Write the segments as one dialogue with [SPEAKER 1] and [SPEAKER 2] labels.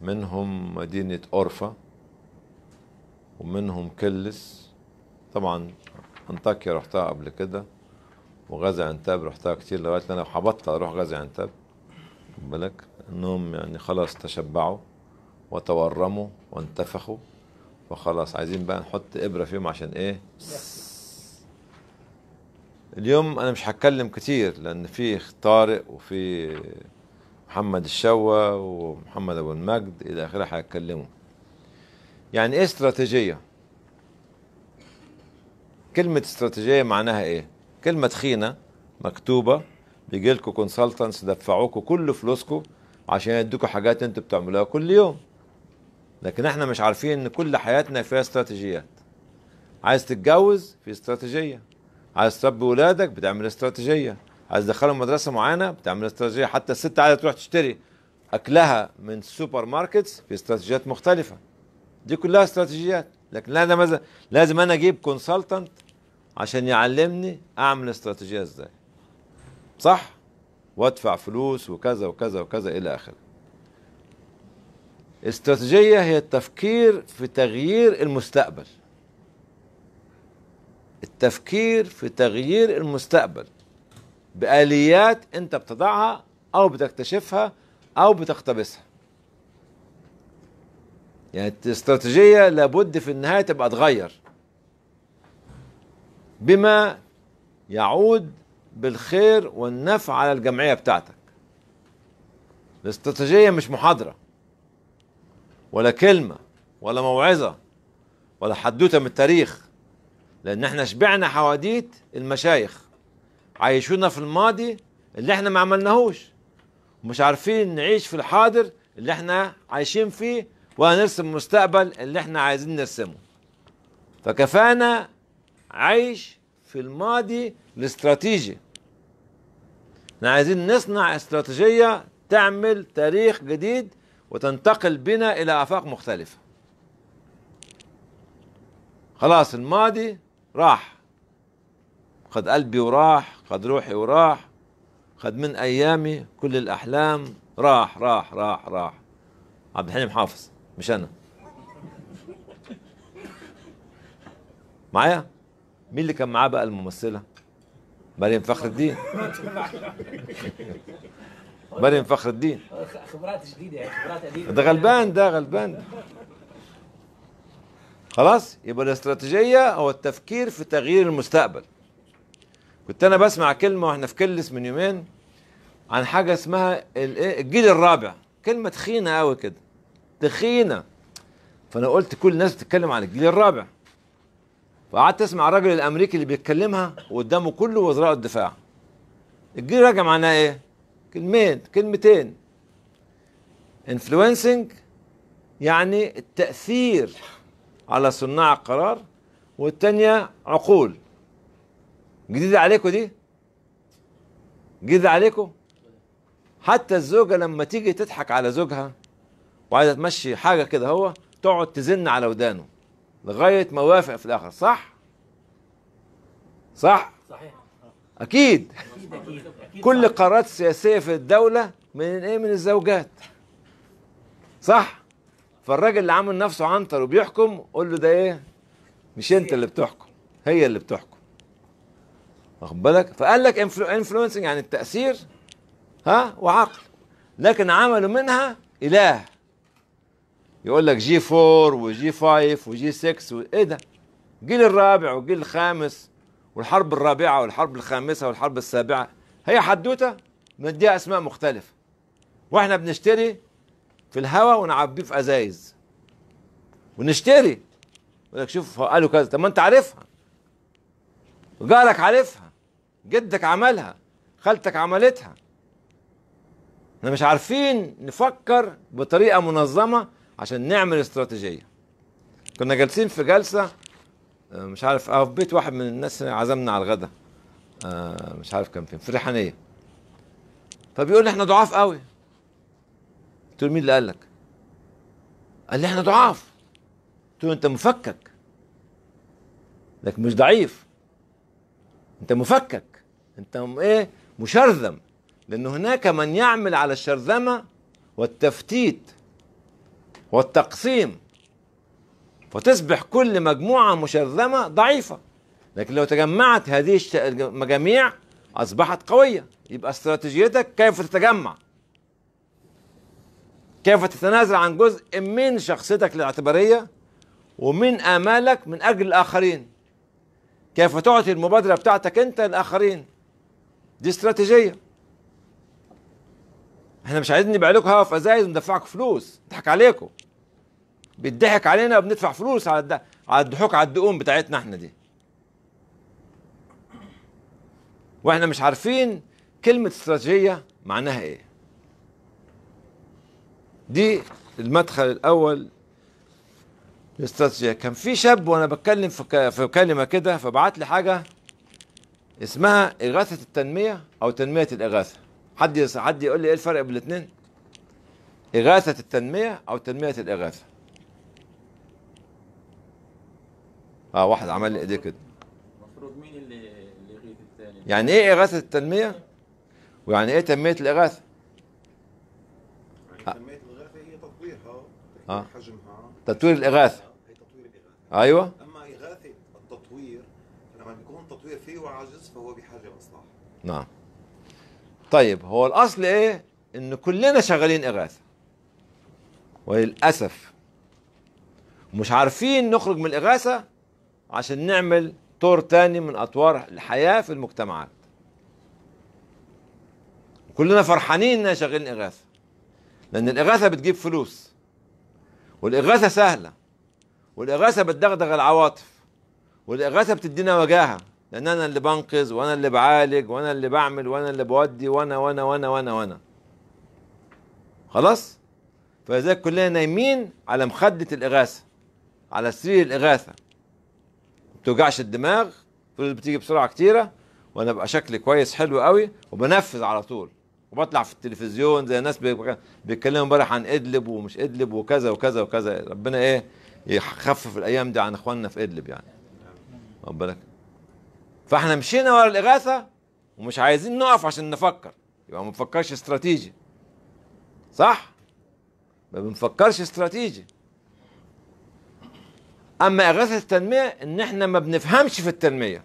[SPEAKER 1] منهم مدينة أورفا ومنهم كلس طبعا أنطاكيا رحتها قبل كده وغازي عنتاب رحتها كتير لغاية أنا هبطل أروح غازي عنتاب خد بالك إنهم يعني خلاص تشبعوا وتورموا وانتفخوا فخلاص عايزين بقى نحط إبرة فيهم عشان إيه اليوم أنا مش هتكلم كتير لأن في طارق وفي محمد الشوا ومحمد أبو المجد إلى آخره هيتكلموا يعني إيه استراتيجية؟ كلمة استراتيجية معناها إيه؟ كلمة تخينة مكتوبة بيجي لكم كونسلتنتس دفعوكوا كل فلوسكم عشان يدوكوا حاجات انتوا بتعملوها كل يوم لكن احنا مش عارفين ان كل حياتنا فيها استراتيجيات عايز تتجوز في استراتيجية عايز تربي ولادك بتعمل استراتيجية عايز تدخلهم مدرسة معينة بتعمل استراتيجية حتى الست عايزة تروح تشتري أكلها من السوبر ماركتس في استراتيجيات مختلفة دي كلها استراتيجيات لكن لازم لازم, لازم أنا أجيب كونسلتنت عشان يعلمني أعمل استراتيجية إزاي صح وادفع فلوس وكذا وكذا وكذا إلى آخره استراتيجية هي التفكير في تغيير المستقبل التفكير في تغيير المستقبل بآليات أنت بتضعها أو بتكتشفها أو بتقتبسها يعني الاستراتيجية لابد في النهاية تبقى تغير بما يعود بالخير والنفع على الجمعية بتاعتك الاستراتيجية مش محاضرة ولا كلمة ولا موعظة ولا حدوتة من التاريخ لأن احنا شبعنا حواديت المشايخ عايشونا في الماضي اللي احنا ما عملناهوش ومش عارفين نعيش في الحاضر اللي احنا عايشين فيه ولا نرسم المستقبل اللي احنا عايزين نرسمه فكفانا عيش في الماضي الاستراتيجي احنا عايزين نصنع استراتيجية تعمل تاريخ جديد وتنتقل بنا إلى آفاق مختلفة خلاص الماضي راح خد قلبي وراح خد روحي وراح خد من أيامي كل الأحلام راح راح راح راح عبد الحليم حافظ مش أنا معايا مين اللي كان معاه بقى الممثلة مريم فخر الدين مريم فخر الدين
[SPEAKER 2] خبرات جديده يعني خبرات قديمه
[SPEAKER 1] ده غلبان ده غلبان خلاص يبقى الاستراتيجية هو التفكير في تغيير المستقبل كنت انا بسمع كلمة واحنا في كلس من يومين عن حاجة اسمها الايه الجيل الرابع كلمة تخينة قوي كده تخينة فانا قلت كل الناس بتتكلم عن الجيل الرابع فقعدت اسمع الراجل الامريكي اللي بيتكلمها وقدامه كل وزراء الدفاع الجيل الرابع معناه ايه كلمين كلمتين انفلونسنج يعني التأثير على صناع القرار والتانية عقول جديدة عليكم دي جديدة عليكم حتى الزوجة لما تيجي تضحك على زوجها وعايزة تمشي حاجة كده هو تقعد تزن على ودانه لغاية ما وافق في الآخر صح؟ صح؟
[SPEAKER 2] صحيح
[SPEAKER 1] أكيد
[SPEAKER 2] اكيد اكيد اكيد
[SPEAKER 1] كل
[SPEAKER 2] صح.
[SPEAKER 1] القرارات السياسيه في الدوله من ايه من الزوجات صح فالراجل اللي عامل نفسه عنتر وبيحكم قول له ده ايه مش انت اللي بتحكم هي اللي بتحكم واخد بالك فقال لك انفلونسنج يعني التاثير ها وعقل لكن عملوا منها اله يقول لك جي 4 وجي 5 وجي 6 وايه ده الجيل الرابع والجيل الخامس والحرب الرابعه والحرب الخامسه والحرب السابعه هي حدوته نديها اسماء مختلفه واحنا بنشتري في الهواء ونعبيه في ازايز ونشتري يقول لك شوف قالوا كذا طب ما انت عارفها جارك عارفها جدك عملها خالتك عملتها احنا مش عارفين نفكر بطريقه منظمه عشان نعمل استراتيجيه كنا جالسين في جلسه آه، مش عارف اه في بيت واحد من الناس عزمنا على الغدا آه، مش عارف كان فين في الريحانيه فبيقول لي احنا ضعاف قوي قلت له مين اللي قال لك؟ قال لي احنا ضعاف قلت له انت مفكك لك مش ضعيف انت مفكك انت م- ايه مشرذم لان هناك من يعمل على الشرذمه والتفتيت والتقسيم فتصبح كل مجموعة مشرذمة ضعيفة لكن لو تجمعت هذه الش- المجاميع أصبحت قوية يبقى استراتيجيتك كيف تتجمع كيف تتنازل عن جزء من شخصيتك الاعتبارية ومن آمالك من أجل الآخرين كيف تعطي المبادرة بتاعتك أنت للآخرين دي استراتيجية احنا مش عايزين نبيع لكم هوا في ازايز وندفعكم فلوس نضحك عليكم بيضحك علينا وبندفع فلوس على الد... على الضحوك على الدقون بتاعتنا احنا دي واحنا مش عارفين كلمة استراتيجية معناها ايه دي المدخل الاول للاستراتيجية كان في شاب وانا بتكلم في, ك... في كلمة كده فبعت لي حاجة اسمها إغاثة التنمية أو تنمية الإغاثة حد يس... حد يقول لي إيه الفرق بين الاتنين؟ إغاثة التنمية أو تنمية الإغاثة اه واحد عمل لي ايديه كده
[SPEAKER 3] المفروض مين اللي اللي يغيث الثاني؟
[SPEAKER 1] يعني ايه إغاثة التنمية ويعني ايه تنمية الإغاثة
[SPEAKER 4] يعني تنمية الغاثة هي تطويرها
[SPEAKER 1] آه.
[SPEAKER 4] تكبير حجمها
[SPEAKER 1] تطوير الإغاثة
[SPEAKER 4] هي تطوير الإغاثة
[SPEAKER 1] أيوة
[SPEAKER 4] أما إغاثة التطوير لما بيكون التطوير فيه عجز فهو بحاجة لإصلاح
[SPEAKER 1] نعم طيب هو الأصل ايه إن كلنا شغالين إغاثة وللأسف مش عارفين نخرج من الإغاثة عشان نعمل طور تاني من أطوار الحياة في المجتمعات كلنا فرحانين إننا شغالين إغاثة لأن الإغاثة بتجيب فلوس والإغاثة سهلة والإغاثة بتدغدغ العواطف والإغاثة بتدينا وجاهة لأن أنا اللي بنقذ وأنا اللي بعالج وأنا اللي بعمل وأنا اللي بودي وأنا وأنا وأنا وأنا وأنا خلاص فلذلك كلنا نايمين على مخدة الإغاثة على سرير الإغاثة ما بتوجعش الدماغ فلوس بتيجي بسرعة كتيرة وأنا بقى شكلي كويس حلو قوي وبنفذ على طول وبطلع في التلفزيون زي الناس بيك- بيتكلموا امبارح عن ادلب ومش ادلب وكذا وكذا وكذا ربنا ايه يخفف الايام دي عن اخواننا في ادلب يعني واخد بالك فاحنا مشينا ورا الاغاثه ومش عايزين نقف عشان نفكر يبقى ما بنفكرش استراتيجي صح ما بنفكرش استراتيجي اما اغاثه التنميه ان احنا ما بنفهمش في التنميه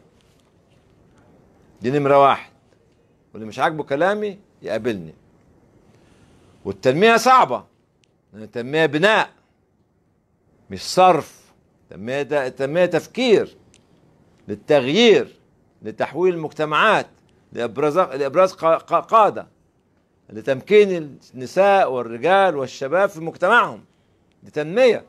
[SPEAKER 1] دي نمره واحد واللي مش عاجبه كلامي يقابلني والتنميه صعبه لأن التنميه بناء مش صرف التنميه ده التنميه تفكير للتغيير لتحويل المجتمعات لابراز لابراز قا- قا- قاده لتمكين النساء والرجال والشباب في مجتمعهم دي تنميه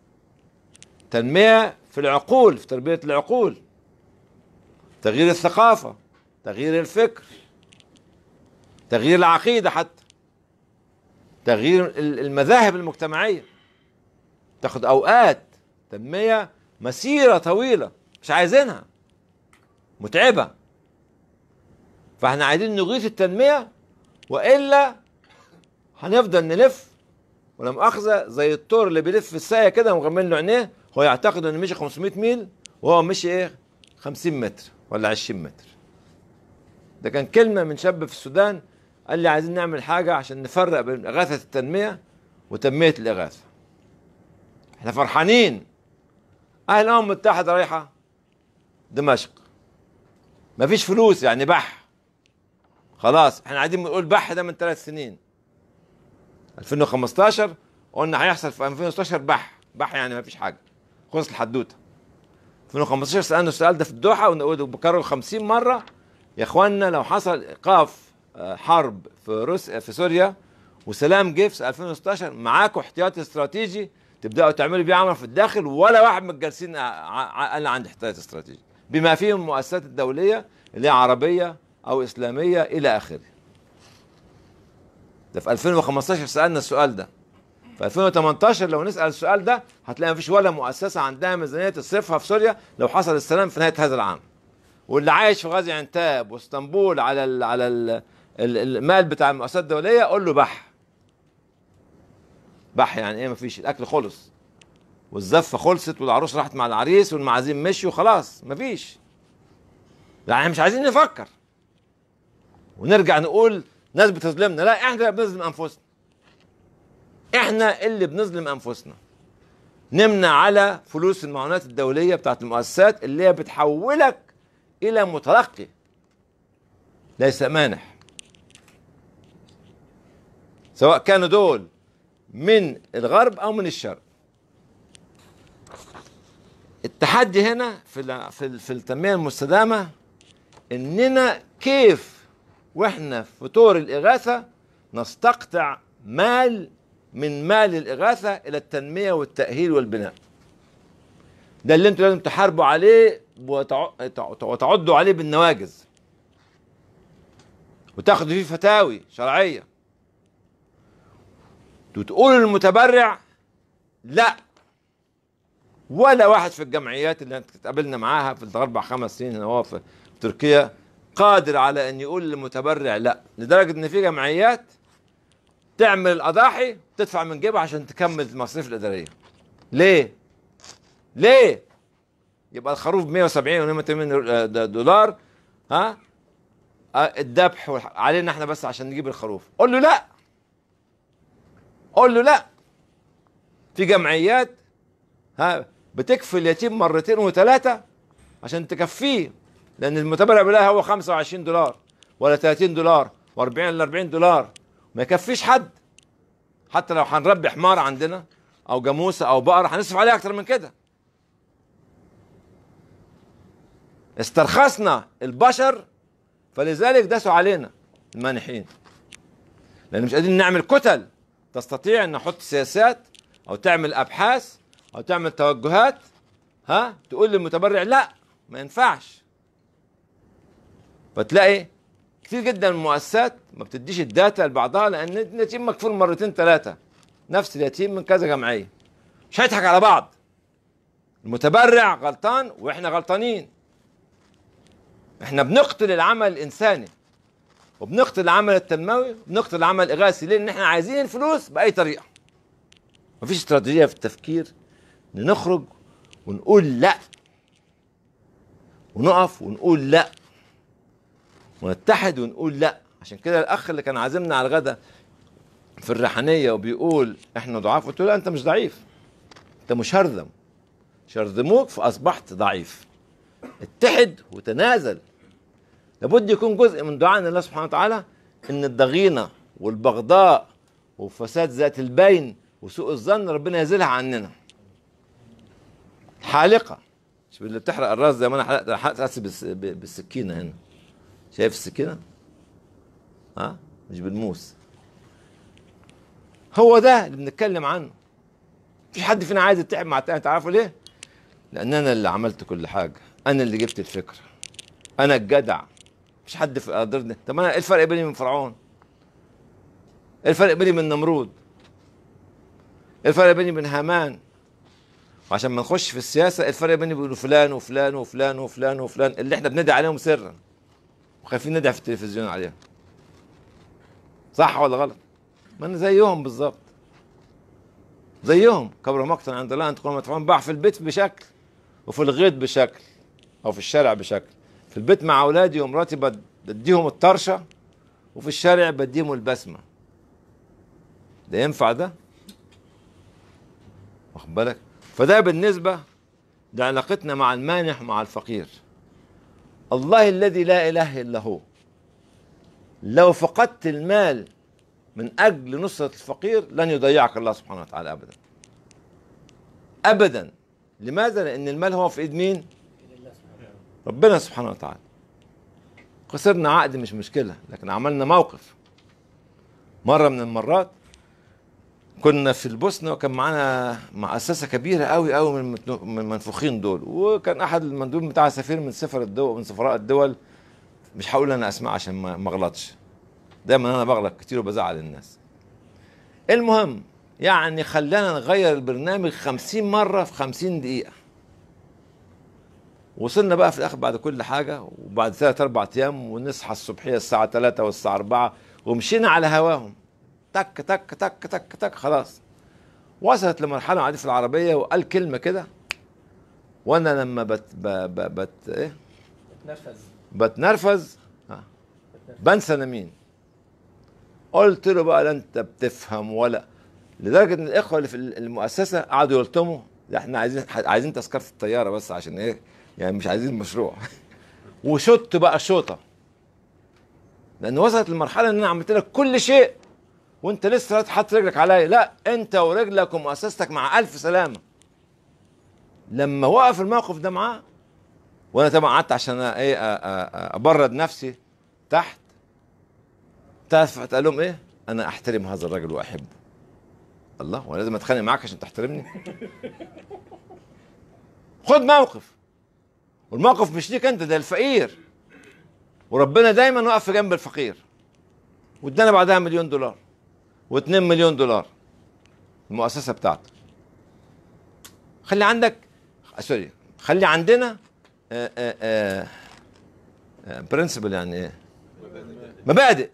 [SPEAKER 1] تنميه في العقول في تربيه العقول تغيير الثقافه تغيير الفكر تغيير العقيده حتى تغيير ال- المذاهب المجتمعيه تاخد اوقات تنميه مسيره طويله مش عايزينها متعبه فاحنا عايزين نغيث التنميه والا هنفضل نلف ولا مؤاخذه زي الطور اللي بيلف في الساقيه كده ومغمل له عينيه هو يعتقد انه مشي 500 ميل وهو مشي ايه 50 متر ولا 20 متر ده كان كلمه من شاب في السودان قال لي عايزين نعمل حاجه عشان نفرق بين اغاثه التنميه وتنميه الاغاثه احنا فرحانين اهل الامم المتحده رايحه دمشق مفيش فلوس يعني بح خلاص احنا قاعدين بنقول بح ده من ثلاث سنين 2015 قلنا هيحصل في 2016 بح بح يعني مفيش حاجه خلص الحدوته 2015 سالنا السؤال ده في الدوحه وبكرره 50 مره يا اخوانا لو حصل ايقاف آه، حرب في روسيا في سوريا وسلام جه في 2016 معاكم احتياطي استراتيجي تبداوا تعملوا بيه عمل في الداخل ولا واحد من الجالسين ع- ع- قال عندي احتياطي استراتيجي بما فيهم المؤسسات الدوليه اللي هي عربيه او اسلاميه الى اخره ده في 2015 سالنا السؤال ده في 2018 لو نسال السؤال ده هتلاقي مفيش ولا مؤسسه عندها ميزانيه تصرفها في سوريا لو حصل السلام في نهايه هذا العام واللي عايش في غازي عنتاب واسطنبول على ال على ال ال- المال بتاع المؤسسات الدوليه قول له بح بح يعني ايه مفيش الاكل خلص والزفه خلصت والعروس راحت مع العريس والمعازيم مشوا خلاص مفيش يعني مش عايزين نفكر ونرجع نقول ناس بتظلمنا لا احنا اللي بنظلم انفسنا احنا اللي بنظلم انفسنا نمنع على فلوس المعونات الدوليه بتاعت المؤسسات اللي هي بتحولك الى متلقي ليس مانح سواء كانوا دول من الغرب او من الشرق التحدي هنا في ال- في ال- في التنميه المستدامه اننا كيف واحنا في طور الاغاثه نستقطع مال من مال الاغاثه الى التنميه والتاهيل والبناء ده اللي انتوا لازم تحاربوا عليه وتع- تع- وتعضوا عليه بالنواجز وتاخدوا فيه فتاوي شرعيه وتقولوا للمتبرع لا ولا واحد في الجمعيات اللي اتقابلنا معاها في الاربع خمس سنين هنا هو في تركيا قادر على ان يقول للمتبرع لا لدرجه ان في جمعيات تعمل الاضاحي تدفع من جيبها عشان تكمل المصاريف الاداريه ليه ليه يبقى الخروف ب 170 و 180 دولار ها آه، الذبح والح- علينا احنا بس عشان نجيب الخروف قول له لا قول له لا في جمعيات ها بتكفي اليتيم مرتين وثلاثه عشان تكفيه لان المتبرع بالله هو 25 دولار ولا 30 دولار و40 ل 40 دولار ما يكفيش حد حتى لو هنربي حمار عندنا او جاموسه او بقره هنصرف عليها اكتر من كده استرخصنا البشر فلذلك داسوا علينا المانحين لان مش قادرين نعمل كتل تستطيع ان نحط سياسات او تعمل ابحاث او تعمل توجهات ها تقول للمتبرع لا ما ينفعش فتلاقي كتير جدا من المؤسسات ما بتديش الداتا لبعضها لان اليتيم مكفول مرتين ثلاثه نفس اليتيم من كذا جمعيه مش هيضحك على بعض المتبرع غلطان واحنا غلطانين احنا بنقتل العمل الانساني وبنقتل العمل التنموي وبنقتل العمل الاغاثي ليه؟ لان احنا عايزين الفلوس باي طريقه مفيش استراتيجيه في التفكير ان نخرج ونقول لا ونقف ونقول لا ونتحد ونقول لا عشان كده الاخ اللي كان عازمنا على الغدا في الريحانيه وبيقول احنا ضعاف قلت له لا انت مش ضعيف انت مشرذم شرذموك فاصبحت ضعيف اتحد وتنازل لابد يكون جزء من دعائنا الله سبحانه وتعالى ان الضغينه والبغضاء وفساد ذات البين وسوء الظن ربنا يزيلها عننا حالقه مش اللي بتحرق الراس زي ما انا حرقت حرقت راسي بالس- ب- بالسكينه هنا شايف السكينه ها مش بالموس هو ده اللي بنتكلم عنه مفيش حد فينا عايز يتعب مع التاني تعرفوا ليه لان انا اللي عملت كل حاجه انا اللي جبت الفكره انا الجدع مفيش حد في قدرني طب انا ايه الفرق بيني من فرعون ايه الفرق بيني من نمرود ايه الفرق بيني وبين هامان وعشان ما نخش في السياسه إيه الفرق بيني وبين فلان وفلان وفلان وفلان وفلان اللي احنا بندعي عليهم سرا وخايفين ندعي في التلفزيون عليهم صح ولا غلط ما انا زيهم بالظبط زيهم كبر مقتا عند الله ان تكون مدفوعون باع في البيت بشكل وفي الغيط بشكل او في الشارع بشكل في البيت مع اولادي ومراتي بد- بديهم الطرشه وفي الشارع بديهم البسمه ده ينفع ده واخد بالك فده بالنسبه لعلاقتنا مع المانح ومع الفقير الله الذي لا اله الا هو لو فقدت المال من اجل نصره الفقير لن يضيعك الله سبحانه وتعالى ابدا ابدا لماذا لان المال هو في ايد مين ربنا سبحانه وتعالى خسرنا عقد مش مشكله لكن عملنا موقف مره من المرات كنا في البوسنه وكان معانا مؤسسه كبيره قوي قوي من المتنو- من المنفوخين دول وكان احد المندوب بتاع سفير من سفر الدول من سفراء الدول مش هقول انا اسماء عشان ما ما اغلطش دايما انا بغلط كتير وبزعل الناس المهم يعني خلانا نغير البرنامج خمسين مرة في خمسين دقيقة وصلنا بقى في الآخر بعد كل حاجة وبعد ثلاث أربع أيام ونصحى الصبحية الساعة ثلاثة والساعة أربعة ومشينا على هواهم تك تك تك تك تك خلاص وصلت لمرحلة قاعدين في العربية وقال كلمة كده وأنا لما بت ب ب بت إيه
[SPEAKER 2] تنفذ
[SPEAKER 1] بتنرفز ها، بنسى انا مين قلت له بقى لا انت بتفهم ولا لدرجه ان الاخوه اللي في المؤسسه قعدوا يلطموا ده احنا عايزين عايزين تذكره الطياره بس عشان ايه يعني مش عايزين مشروع وشط بقى شوطه لان وصلت للمرحله ان انا عملت لك كل شيء وانت لسه حاطط رجلك عليا لا انت ورجلك ومؤسستك مع الف سلامه لما وقف الموقف ده معاه وانا طبعا قعدت عشان ايه أ- أ- أ- ابرد نفسي تحت تعرف قال لهم ايه انا احترم هذا الرجل واحبه الله وانا لازم اتخانق معاك عشان تحترمني خد موقف والموقف مش ليك انت ده الفقير وربنا دايما واقف في جنب الفقير وادانا بعدها مليون دولار واتنين مليون دولار المؤسسه بتاعته خلي عندك آه، سوري خلي عندنا برنسبل يعني ايه مبادئ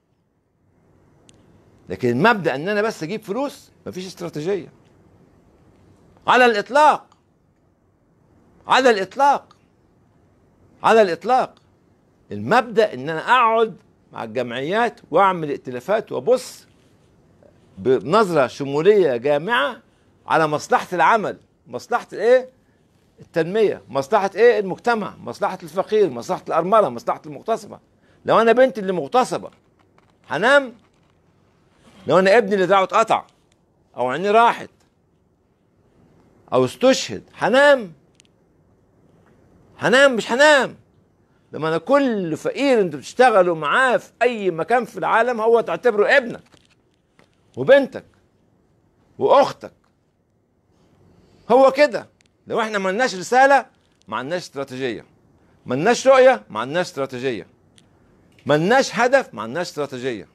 [SPEAKER 1] لكن المبدا ان انا بس اجيب فلوس مفيش استراتيجيه على الاطلاق على الاطلاق على الاطلاق المبدا ان انا اقعد مع الجمعيات واعمل ائتلافات وابص بنظره شموليه جامعه على مصلحه العمل مصلحه الايه التنميه مصلحه ايه المجتمع مصلحه الفقير مصلحه الارمله مصلحه المغتصبه لو انا بنتي اللي مغتصبه هنام لو انا ابني اللي دراعه اتقطع او عينيه راحت او استشهد هنام هنام مش هنام لما انا كل فقير انتوا بتشتغلوا معاه في اي مكان في العالم هو تعتبره ابنك وبنتك واختك هو كده لو احنا ما لناش رساله ما عندناش استراتيجيه ما لناش رؤيه ما عندناش استراتيجيه ما لناش هدف ما عندناش استراتيجيه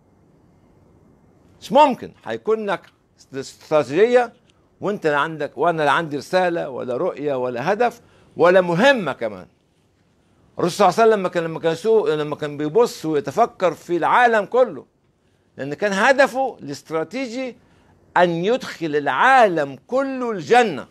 [SPEAKER 1] مش ممكن هيكون لك استراتيجيه وانت لا عندك وانا لا عندي رساله ولا رؤيه ولا هدف ولا مهمه كمان الرسول صلى الله عليه وسلم لما كان لما كان سوء لما كان بيبص ويتفكر في العالم كله لان كان هدفه الاستراتيجي ان يدخل العالم كله الجنه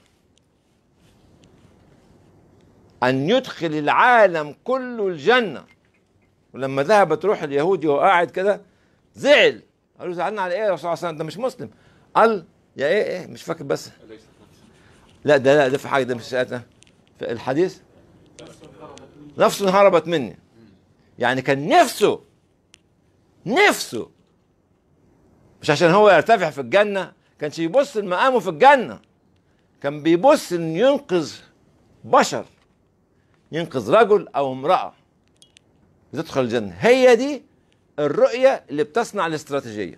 [SPEAKER 1] ان يدخل العالم كله الجنه ولما ذهبت روح اليهودي وهو قاعد كده زعل قال له زعلنا على ايه يا رسول الله صلى الله عليه وسلم ده مش مسلم قال يا ايه ايه مش فاكر بس لا ده لا ده في حاجه ده مش ده في الحديث نفسه هربت مني يعني كان نفسه نفسه مش عشان هو يرتفع في الجنه كانش يبص لمقامه في الجنه كان بيبص ان ينقذ بشر ينقذ رجل او امراه تدخل الجنه هي دي الرؤيه اللي بتصنع الاستراتيجيه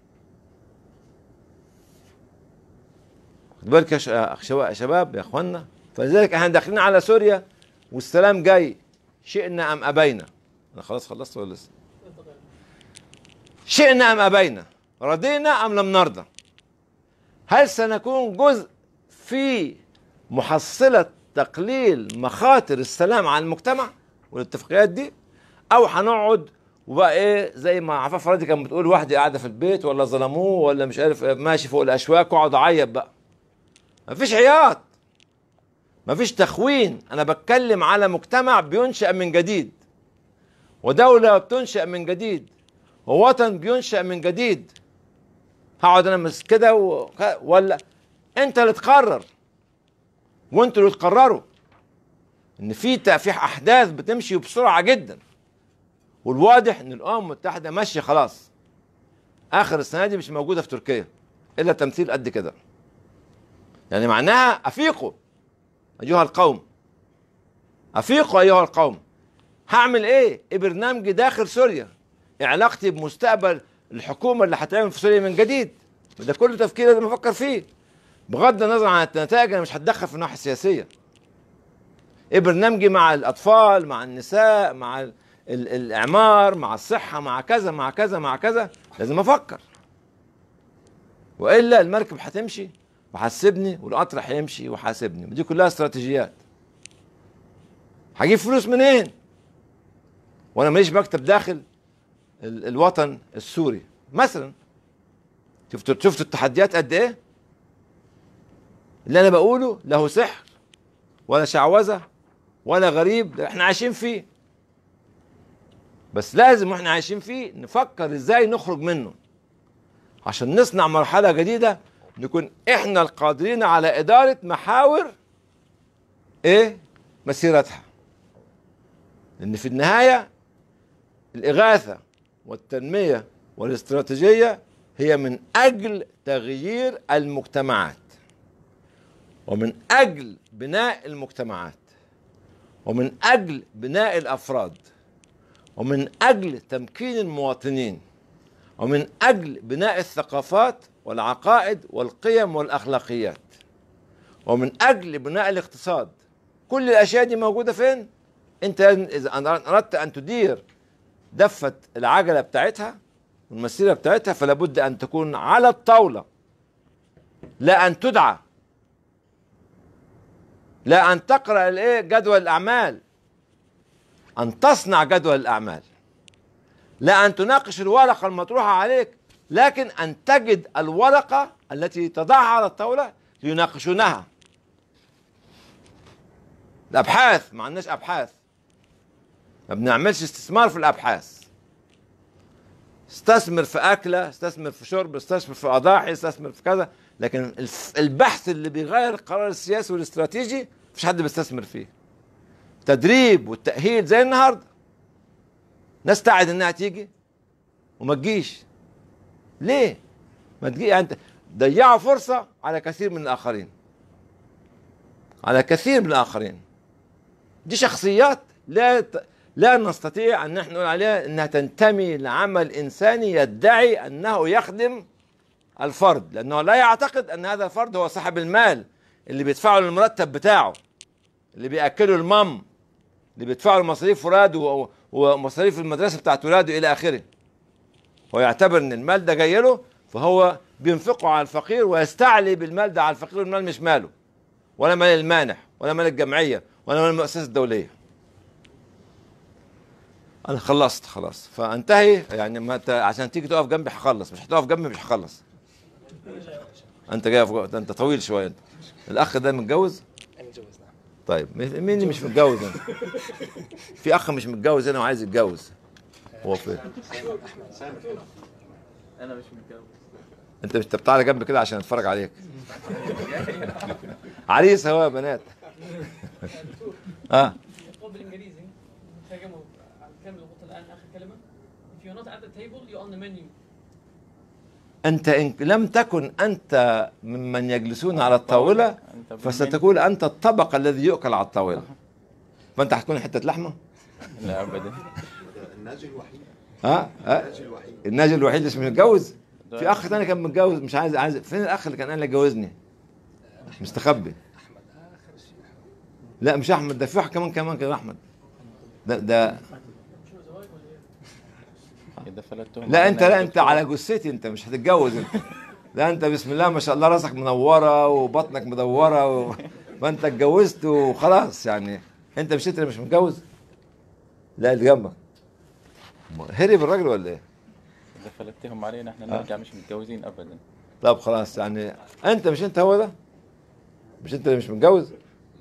[SPEAKER 1] خد بالك يا ش- يا شباب- يا شباب يا اخوانا فلذلك احنا داخلين على سوريا والسلام جاي شئنا ام ابينا انا خلاص خلصت ولا لسه شئنا ام ابينا رضينا ام لم نرضى هل سنكون جزء في محصله تقليل مخاطر السلام على المجتمع والاتفاقيات دي او هنقعد وبقى ايه زي ما عفاف راضي كان بتقول واحده قاعده في البيت ولا ظلموه ولا مش عارف إيه، ماشي فوق الاشواك واقعد اعيط بقى مفيش عياط مفيش تخوين انا بتكلم على مجتمع بينشأ من جديد ودولة بتنشأ من جديد ووطن بينشأ من جديد هقعد انا مس كده و... ولا انت اللي تقرر وانتوا اللي تقرروا ان في ت- في احداث بتمشي بسرعه جدا والواضح ان الامم المتحده ماشيه خلاص اخر السنه دي مش موجوده في تركيا الا تمثيل قد كده يعني معناها افيقوا ايها القوم افيقوا ايها القوم هعمل ايه ايه برنامجي داخل سوريا إيه علاقتي بمستقبل الحكومه اللي هتعمل في سوريا من جديد ده كله تفكير لازم افكر فيه بغض النظر عن النتائج انا مش هتدخل في الناحيه السياسيه ايه برنامجي مع الاطفال مع النساء مع ال ال الاعمار مع الصحه مع كذا مع كذا مع كذا لازم افكر والا المركب هتمشي وهتسيبني والقطر هيمشي وهيسيبني دي كلها استراتيجيات هجيب فلوس منين وانا ماليش مكتب داخل ال الوطن السوري مثلا شفتوا شفتوا التحديات قد ايه اللي انا بقوله له سحر ولا شعوذه ولا غريب ده احنا عايشين فيه بس لازم واحنا عايشين فيه نفكر ازاي نخرج منه عشان نصنع مرحله جديده نكون احنا القادرين على اداره محاور ايه مسيرتها لان في النهايه الاغاثه والتنميه والاستراتيجيه هي من اجل تغيير المجتمعات ومن اجل بناء المجتمعات ومن اجل بناء الافراد ومن اجل تمكين المواطنين ومن اجل بناء الثقافات والعقائد والقيم والاخلاقيات ومن اجل بناء الاقتصاد كل الاشياء دي موجوده فين انت اذا اردت ان تدير دفه العجله بتاعتها والمسيره بتاعتها فلا بد ان تكون على الطاوله لا ان تدعى لا ان تقرا الايه جدول الاعمال ان تصنع جدول الاعمال لا ان تناقش الورقه المطروحه عليك لكن ان تجد الورقه التي تضعها على الطاوله ليناقشونها الابحاث ما عندناش ابحاث ما بنعملش استثمار في الابحاث استثمر في اكله استثمر في شرب استثمر في اضاحي استثمر في كذا لكن الف- البحث اللي بيغير القرار السياسي والاستراتيجي مفيش حد بيستثمر فيه تدريب والتاهيل زي النهارده ناس تعد انها تيجي وما تجيش ليه ما تجي يعني انت ضيعوا فرصه على كثير من الاخرين على كثير من الاخرين دي شخصيات لا ت- لا نستطيع ان نحن نقول عليها انها تنتمي لعمل انساني يدعي انه يخدم الفرد لانه لا يعتقد ان هذا الفرد هو صاحب المال اللي بيدفعه المرتب بتاعه اللي بياكله المام اللي بيدفعوا له مصاريف ولاده و- ومصاريف المدرسه بتاعت ولاده الى اخره هو يعتبر ان المال ده جاي له فهو بينفقه على الفقير ويستعلي بالمال ده على الفقير والمال مش ماله ولا مال المانح ولا مال الجمعيه ولا مال المؤسسه الدوليه انا خلصت خلاص فانتهي يعني ما ت... عشان تيجي تقف جنبي هخلص مش هتقف جنبي مش هخلص انت جاي في... ده انت طويل شويه انت الاخ ده متجوز
[SPEAKER 5] انا متجوز نعم
[SPEAKER 1] طيب مين اللي مش متجوز هنا في اخ مش متجوز هنا وعايز يتجوز هو فين
[SPEAKER 3] انا مش متجوز
[SPEAKER 1] انت مش طب تعالى جنبي كده عشان اتفرج عليك عريس هو يا بنات اه
[SPEAKER 6] يقول بالانجليزي ترجمه على الكلمه اللي قلت الان اخر كلمه if you're not at the table you're on the menu
[SPEAKER 1] انت ان لم تكن انت ممن يجلسون على الطاوله
[SPEAKER 3] أنت
[SPEAKER 1] فستكون انت الطبق الذي يؤكل على الطاوله فانت هتكون حته لحمه
[SPEAKER 3] لا ابدا
[SPEAKER 4] الناجي الوحيد
[SPEAKER 1] ها ها
[SPEAKER 4] الناجي الوحيد
[SPEAKER 1] الناجي الوحيد اللي مش متجوز في اخ تاني كان متجوز مش عايز عايز فين الاخ اللي كان قال لي جوزني مستخبي لا مش احمد ده في واحد كمان كمان كان احمد ده ده
[SPEAKER 3] اذا فلتهم
[SPEAKER 1] لا
[SPEAKER 3] علينا
[SPEAKER 1] انت لا
[SPEAKER 3] يا
[SPEAKER 1] انت
[SPEAKER 3] دكتور.
[SPEAKER 1] على جثتي انت مش هتتجوز انت لا انت بسم الله ما شاء الله راسك منوره وبطنك مدوره و... فانت اتجوزت وخلاص يعني انت مش انت اللي مش متجوز لا اللي جنبك هرب الراجل ولا ايه؟
[SPEAKER 3] اذا فلتهم علينا احنا نرجع مش متجوزين ابدا
[SPEAKER 1] طب خلاص يعني انت مش انت هو ده؟ مش انت اللي مش متجوز؟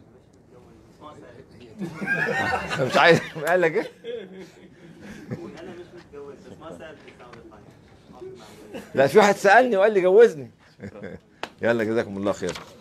[SPEAKER 1] أنت مش عايز قال لك ايه؟
[SPEAKER 7] انا مش متجوز بس ما سالت السؤال الثاني
[SPEAKER 1] لا في واحد سالني وقال لي جوزني يلا جزاكم الله خير